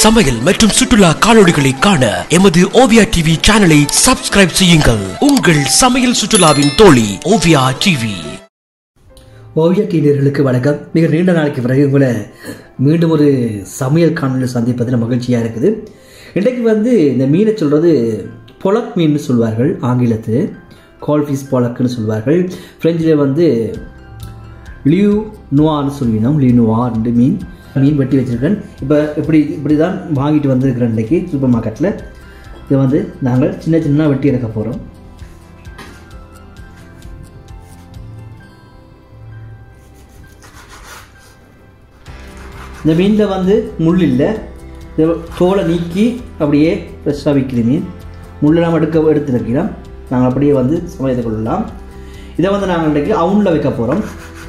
சமையல் மற்றும் சுற்றுலா காணொளிகளை காண எமது ஓவியா டிவி சேனலை சப்ஸ்கிரைப் செய்யுங்கள் உங்கள் சமையல் சுற்றுலாவின் தோழி ஓவியா டிவி ஓவிய டீனர்களுக்கு வணக்கம் மிக நீண்ட நாளைக்கு பிறகு உங்களை மீண்டும் ஒரு சமையல் காணொலியில் சந்திப்பதில் மகிழ்ச்சியாக இருக்குது இன்றைக்கு வந்து இந்த மீனை சொல்கிறது பொலக் மீன் சொல்வார்கள் ஆங்கிலத்தில் கால்ஃபீஸ் பொலக்குன்னு சொல்வார்கள் ஃப்ரெஞ்சில் வந்து லியூ நுவான்னு சொல்லினோம் லியூ நுவா ரெண்டு மீன் மீன் வெட்டி வச்சுருக்கேன் இப்போ இப்படி இப்படி தான் வாங்கிட்டு வந்திருக்கிறேன் இன்றைக்கி சூப்பர் மார்க்கெட்டில் இதை வந்து நாங்கள் சின்ன சின்ன வெட்டி எடுக்க போகிறோம் இந்த மீனில் வந்து முள் இல்லை இந்த தோலை நீக்கி அப்படியே ஃப்ரெஷ்ஷாக விற்கிது மீன் முள்ளெல்லாம் எடுக்க எடுத்து வைக்கிறோம் நாங்கள் அப்படியே வந்து சமைத்து கொள்ளலாம் இதை வந்து நாங்கள் இன்றைக்கு அவுண்டில் வைக்க போகிறோம்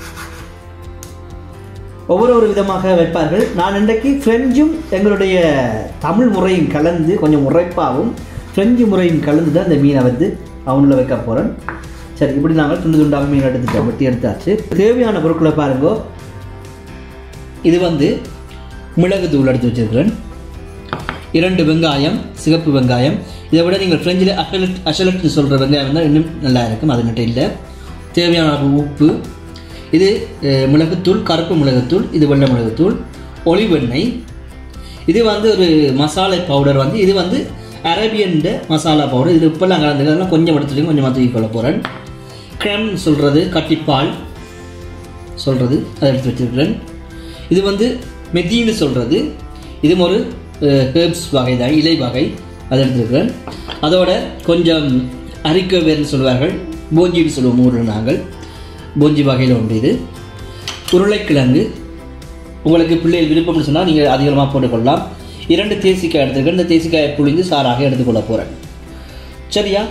ஒவ்வொரு ஒரு விதமாக வைப்பார்கள் நான் இன்றைக்கு ஃப்ரெஞ்சும் எங்களுடைய தமிழ் முறையும் கலந்து கொஞ்சம் உரைப்பாகவும் ஃப்ரெஞ்சு முறையும் கலந்து தான் இந்த மீனை வந்து அவுண்டில் வைக்க போகிறேன் சரி இப்படி நாங்கள் துண்டு துண்டாக மீன் எடுத்துட்டோம் வெட்டி எடுத்தாச்சு தேவையான பொருட்களை பாருங்கோ இது வந்து மிளகு தூள் எடுத்து வச்சிருக்கிறேன் இரண்டு வெங்காயம் சிகப்பு வெங்காயம் இதை விட நீங்கள் ஃப்ரெஞ்சில் அஷலட் அஷலட்னு சொல்கிற வெங்காயம் தான் இன்னும் நல்லா இருக்கும் அது மட்டும் இல்லை தேவையான அளவு உப்பு இது அஹ், மிளகுத்தூள் கருப்பு மிளகுத்தூள் இது வெள்ளை மிளகுத்தூள் ஒலிவ் எண்ணெய் இது வந்து ஒரு மசாலா பவுடர் வந்து இது வந்து அரேபியன் மசாலா பவுடர் இது உப்பெல்லாம் கலந்துக்கிறதுலாம் கொஞ்சம் எடுத்துட்டு கொஞ்சம் தூக்கி கொள்ள போகிறேன் க்ரம் சொல்கிறது கட்டிப்பால் சொல்கிறது அதை எடுத்து வச்சிருக்கிறேன் இது வந்து மெத்தின்னு சொல்கிறது இதுவும் ஒரு ஹெர்ப்ஸ் வகை தான் இலை வகை அதை எடுத்துருக்கிறேன் அதோட கொஞ்சம் அரிக்க வேர்னு சொல்வார்கள் போஞ்சின்னு சொல்லுவோம் ஊரில் நாங்கள் போஞ்சி வகையில் உண்டு இது உருளைக்கிழங்கு உங்களுக்கு பிள்ளைகள் விருப்பம்னு சொன்னால் நீங்கள் அதிகமாக போட்டுக்கொள்ளலாம் இரண்டு தேசிக்காய் எடுத்துருக்கேன் இந்த தேசிக்காயை புழிந்து சாராக எடுத்துக்கொள்ள போகிறேன் சரியா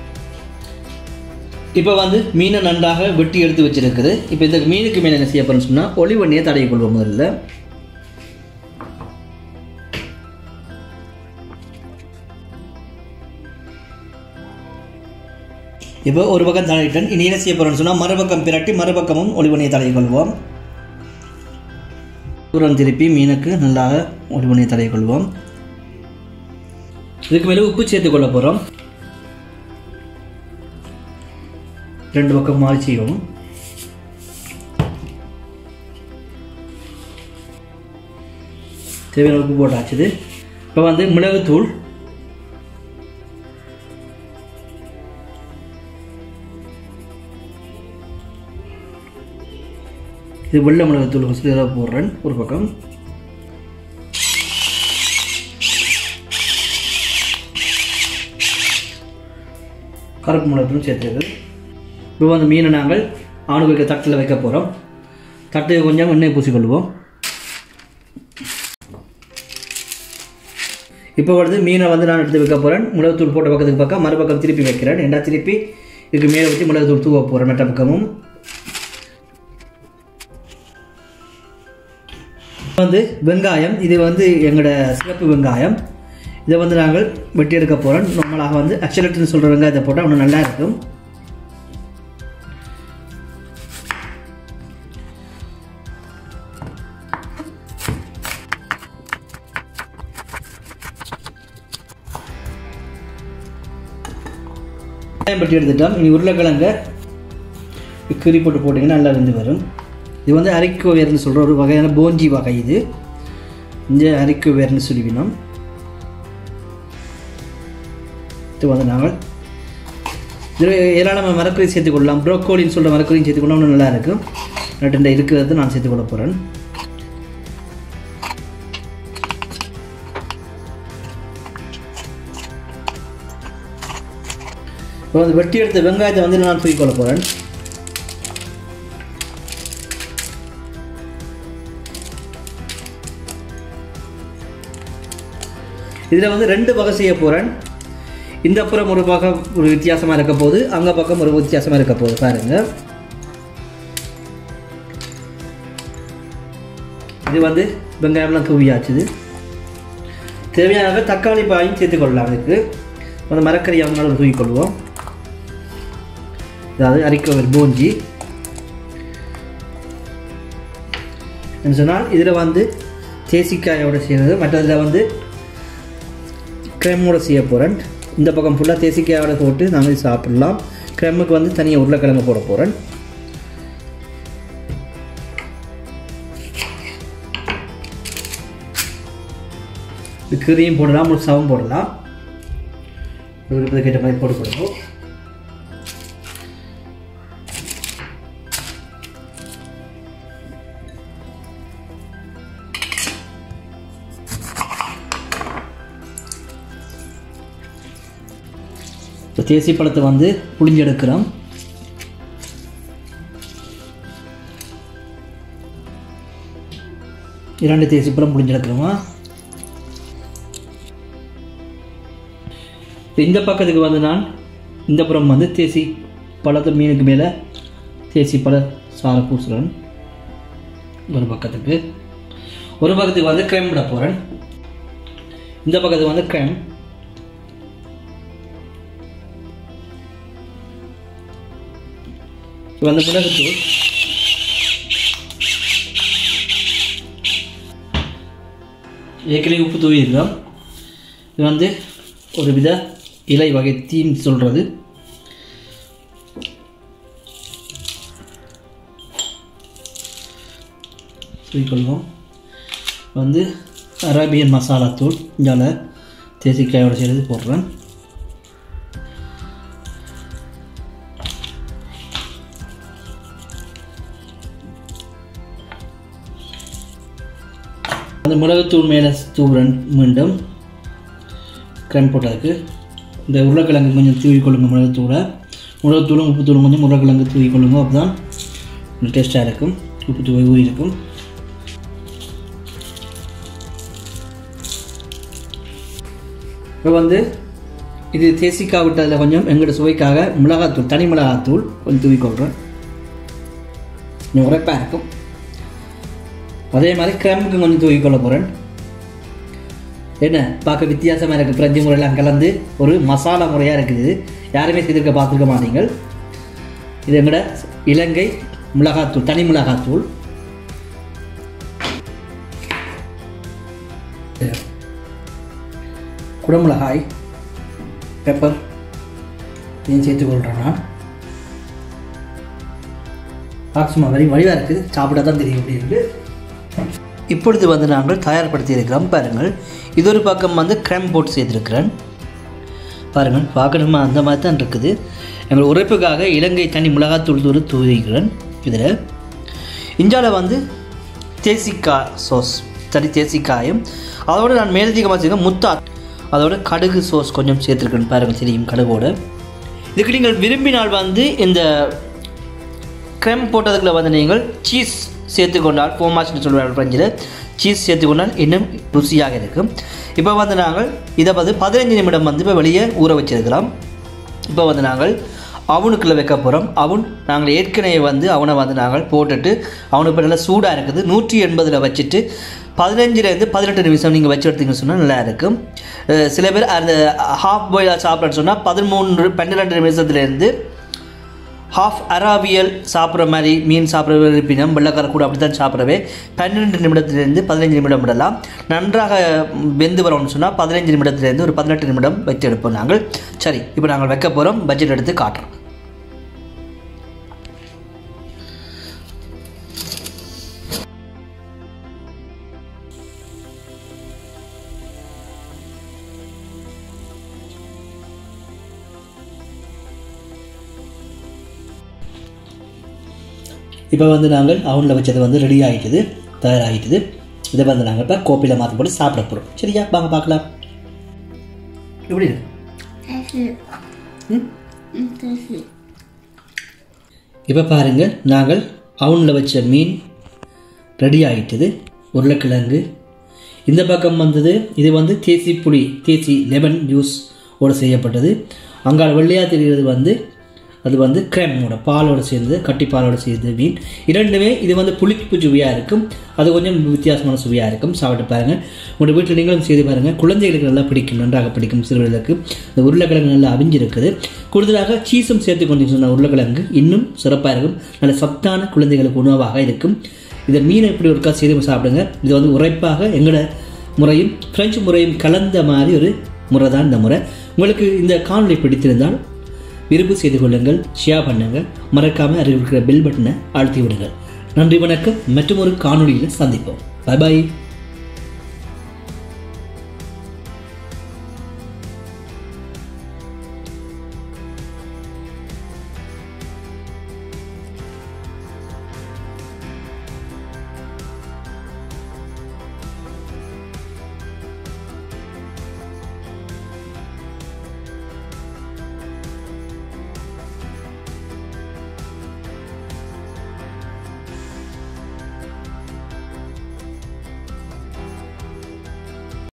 இப்போ வந்து மீனை நன்றாக வெட்டி எடுத்து வச்சிருக்குது இப்போ இந்த மீனுக்கு மேலே என்ன செய்ய போகிறோம்னு சொன்னால் ஒளிவண்ணியை தடவி கொள்வோம் முதல்ல இப்போ ஒரு பக்கம் தடவிட்டேன் இனி என்ன செய்ய போகிறோம்னு சொன்னால் மறுபக்கம் பிரட்டி மறுபக்கமும் ஒளிவண்ணியை தடவி கொள்வோம் தூரம் திருப்பி மீனுக்கு நல்லாக ஒளிவண்ணியை தடவி கொள்வோம் இதுக்கு மேலே உப்பு சேர்த்து கொள்ள போகிறோம் ரெண்டு பக்கம் மாறி செய்வோம் தேவையான உப்பு போட்டாச்சுது இப்போ வந்து மிளகுத்தூள் இது வெள்ளை மிளகுத்தூள் ஃபஸ்ட்டு இதாக போடுறேன் ஒரு பக்கம் கருப்பு மிளகுத்தூள் சேர்த்துருக்கு இப்போ வந்து மீனை நாங்கள் ஆணுக்கு வைக்க தட்டில் வைக்க போகிறோம் தட்டு கொஞ்சம் எண்ணெய் பூசிக்கொள்வோம் இப்போ வந்து மீனை வந்து நான் எடுத்து வைக்க போகிறேன் மிளகுத்தூள் போட்ட பக்கத்துக்கு பக்கம் மறுபக்கம் திருப்பி வைக்கிறேன் ரெண்டா திருப்பி இதுக்கு மேலே வச்சு மிளகுத்தூள் தூவ போகிறேன் மற்ற பக்கமும் வந்து வெங்காயம் இது வந்து எங்களோட சிறப்பு வெங்காயம் இதை வந்து நாங்கள் வெட்டி எடுக்க போகிறோம் நார்மலாக வந்து அக்சலட்னு சொல்கிற வெங்காயத்தை போட்டால் இன்னும் நல்லா இருக்கும் வெங்காயம் பட்டி எடுத்துட்டோம் இனி உருளைக்கிழங்க கீரி போட்டு போட்டிங்கன்னா நல்லா வெந்து வரும் இது வந்து அரைக்கு வேர்னு சொல்கிற ஒரு வகையான போஞ்சி வகை இது இந்த அரைக்கு வேர்னு சொல்லிவினோம் இது வந்து நாங்கள் இதில் ஏராளமாக மரக்கறி சேர்த்துக்கொள்ளலாம் ப்ரோக்கோலின்னு சொல்கிற மரக்கறியும் சேர்த்துக்கொள்ளலாம் இன்னும் நல்லா இருக்கும் ரெண்டு இருக்கிறது நான் சேர்த்துக்கொள்ள போகிறேன் இப்போ வந்து வெட்டி எடுத்த வெங்காயத்தை வந்து நான் தூக்கி கொள்ள போகிறேன் இதில் வந்து ரெண்டு வகை செய்ய போகிறேன் இந்த புறம் ஒரு பக்கம் ஒரு வித்தியாசமாக இருக்க போகுது அங்கே பக்கம் ஒரு வித்தியாசமாக இருக்க போகுது பாருங்க இது வந்து வெங்காயம்லாம் தூவியாச்சுது தேவையான அளவு தக்காளி பாயும் சேர்த்துக்கொள்ளலாம் அதுக்கு அந்த மரக்கறி அவங்களால தூக்கிக்கொள்வோம் அதாவது அரிக்கவர் போஞ்சி என்று சொன்னால் இதில் வந்து தேசிக்காயோட செய்கிறது மற்றதில் வந்து க்ரெம்மோட செய்ய போகிறேன் இந்த பக்கம் ஃபுல்லாக தேசிக்காயோட போட்டு நாங்கள் சாப்பிடலாம் க்ரெம்முக்கு வந்து தனியாக உருளைக்கிழங்கு போட போகிறேன் கீரையும் போடலாம் முழுசாவும் போடலாம் விருப்பத்துக்கு ஏற்ற மாதிரி போட்டு கொடுப்போம் இப்போ தேசி பழத்தை வந்து புளிஞ்சு எடுக்கிறோம் இரண்டு தேசி பழம் புளிஞ்சு எடுக்கிறோமா இப்போ இந்த பக்கத்துக்கு வந்து நான் இந்த புறம் வந்து தேசி பழத்தை மீனுக்கு மேலே தேசி பழ சாரை பூசுகிறேன் ஒரு பக்கத்துக்கு ஒரு பக்கத்துக்கு வந்து க்ரைம் விட போகிறேன் இந்த பக்கத்துக்கு வந்து க்ரைம் இது வந்து மிளகுத்தூள் ஏற்கனவே உப்பு தூவியிருக்கோம் இது வந்து ஒரு வித இலை வகை தீம் சொல்கிறது சொல்லிக்கொள்வோம் வந்து அரேபியன் மசாலா தூள் இந்தால தேசிக்காயோட சேர்த்து போடுறேன் அந்த மிளகுத்தூள் மேலே தூவுறன் மீண்டும் கிரம் போட்டதுக்கு இந்த உருளைக்கிழங்கு கொஞ்சம் தூவி கொள்ளுங்க மிளகுத்தூளை மிளகுத்தூளும் உப்புத்தூளும் கொஞ்சம் உருளைக்கிழங்கு தூவி கொள்ளுங்க அப்போ தான் டேஸ்ட்டாக இருக்கும் உப்பு தூவி ஊறி இருக்கும் இப்போ வந்து இது தேசிக்காய் விட்டதில் கொஞ்சம் எங்களோட சுவைக்காக மிளகாத்தூள் தனி மிளகாத்தூள் கொஞ்சம் தூவி கொள்கிறேன் கொஞ்சம் உரைப்பாக இருக்கும் அதே மாதிரி கிரம்புக்கு கொஞ்சம் தூக்கி கொள்ள போகிறேன் என்ன பார்க்க வித்தியாசமாக இருக்குது பிரெஞ்சு முறையெல்லாம் கலந்து ஒரு மசாலா முறையாக இருக்குது இது. யாருமே செய்திருக்க பார்த்துருக்க மாட்டீங்க இது எங்கட இலங்கை மிளகாத்தூள் தனி மிளகாத்தூள் குடமிளகாய் பெப்பர் இதையும் சேர்த்துக்கொள்கிறேன் நான் ஆக்சுமா வரி வடிவாக இருக்குது சாப்பிட்டா தான் தெரியும் அப்படின்னு இப்பொழுது வந்து நாங்கள் தயார்படுத்தி இருக்கிறோம் பாருங்கள் இது ஒரு பக்கம் வந்து கிரம் போட்டு செய்திருக்கிறேன் பாருங்கள் பார்க்கணுமா அந்த மாதிரி தான் இருக்குது எங்கள் உரைப்புக்காக இலங்கை தனி மிளகாத்தூள் தூள் தூவிக்கிறேன் இதில் இஞ்சால வந்து தேசிக்காய் சோஸ் தனி தேசிக்காயும் அதோட நான் மேலதிகமாக சேர்க்க முத்தா அதோட கடுகு சோஸ் கொஞ்சம் சேர்த்துருக்கேன் பாருங்கள் தெரியும் கடுகோட இதுக்கு நீங்கள் விரும்பினால் வந்து இந்த க்ரெம் போட்டதுக்குள்ள வந்து நீங்கள் சீஸ் சேர்த்துக்கொண்டால் ஃபோமாஸ்னு சொல்லுவார்கள் ஃப்ரெஞ்சில் சீஸ் சேர்த்துக்கொண்டால் இன்னும் ருசியாக இருக்கும் இப்போ வந்து நாங்கள் இதை வந்து பதினஞ்சு நிமிடம் வந்து இப்போ வெளியே ஊற வச்சிருக்கிறோம் இப்போ வந்து நாங்கள் அவனுக்குள்ளே வைக்க போகிறோம் அவன் நாங்கள் ஏற்கனவே வந்து அவனை வந்து நாங்கள் போட்டுட்டு அவனுக்கு இப்போ நல்லா சூடாக இருக்குது நூற்றி எண்பதில் வச்சுட்டு பதினஞ்சுலேருந்து பதினெட்டு நிமிஷம் நீங்கள் வச்சு எடுத்தீங்கன்னு சொன்னால் நல்லா இருக்கும் அஹ் சில பேர் அந்த ஹாஃப் பாயில் சாப்பிட்றேன்னு சொன்னால் பதிமூன்று பன்னிரெண்டு நிமிஷத்துலேருந்து ஹாஃப் அராபியல் சாப்பிட்ற மாதிரி மீன் சாப்பிட்ற இருப்பினும் வெள்ளக்கார கூட அப்படி தான் சாப்பிடவே பன்னிரெண்டு நிமிடத்திலிருந்து பதினைஞ்சு நிமிடம் விடலாம் நன்றாக வெந்து வரோம்னு சொன்னால் பதினைஞ்சு நிமிடத்திலிருந்து ஒரு பதினெட்டு நிமிடம் வைத்து எடுப்போம் நாங்கள் சரி இப்போ நாங்கள் வைக்க போகிறோம் பட்ஜெட் எடுத்து காட்டுறோம் இப்போ வந்து நாங்கள் அவனில் வச்சது வந்து ரெடி ஆகிட்டுது தயாராகிட்டுது இதை வந்து நாங்கள் இப்போ கோப்பையில் மாற்றி போட்டு சாப்பிட போகிறோம் சரியா வாங்க பார்க்கலாம் எப்படி இருக்கு? ம் இப்போ பாருங்கள் நாங்கள் அவனில் வச்ச மீன் ரெடி ஆகிட்டுது உருளைக்கிழங்கு இந்த பக்கம் வந்தது இது வந்து தேசி புளி தேசி லெமன் ஜூஸ் ஓட செய்யப்பட்டது அங்கால வெள்ளையாக தெரிகிறது வந்து அது வந்து கிரேமோட பாலோட சேர்ந்து கட்டி பாலோட சேர்ந்து மீன் இரண்டுமே இது வந்து புளிப்பு சுவையாக இருக்கும் அது கொஞ்சம் வித்தியாசமான சுவையாக இருக்கும் சாப்பிட்டு பாருங்கள் உங்களோட வீட்டில் நீங்களும் செய்து பாருங்கள் குழந்தைகளுக்கு நல்லா பிடிக்கும் நன்றாக பிடிக்கும் சிறுவர்களுக்கு இந்த உருளைக்கிழங்கு நல்லா அவிஞ்சிருக்குது கூடுதலாக சீஸும் சேர்த்து கொண்டு சொன்ன உருளைக்கிழங்கு இன்னும் சிறப்பாக இருக்கும் நல்ல சத்தான குழந்தைகளுக்கு உணவாக இருக்கும் இதை மீனை இப்படி ஒருக்கா செய்து சாப்பிடுங்க இது வந்து உரைப்பாக எங்களோட முறையும் பிரெஞ்சு முறையும் கலந்த மாதிரி ஒரு முறை தான் இந்த முறை உங்களுக்கு இந்த காணொளி பிடித்திருந்தால் விரும்பு செய்து கொள்ளுங்கள் ஷேர் பண்ணுங்கள் மறக்காமல் அருகில் இருக்கிற பெல் பட்டனை அழுத்தி விடுங்கள் நன்றி வணக்கம் மற்றும் ஒரு காணொளியில் சந்திப்போம் பை பாய்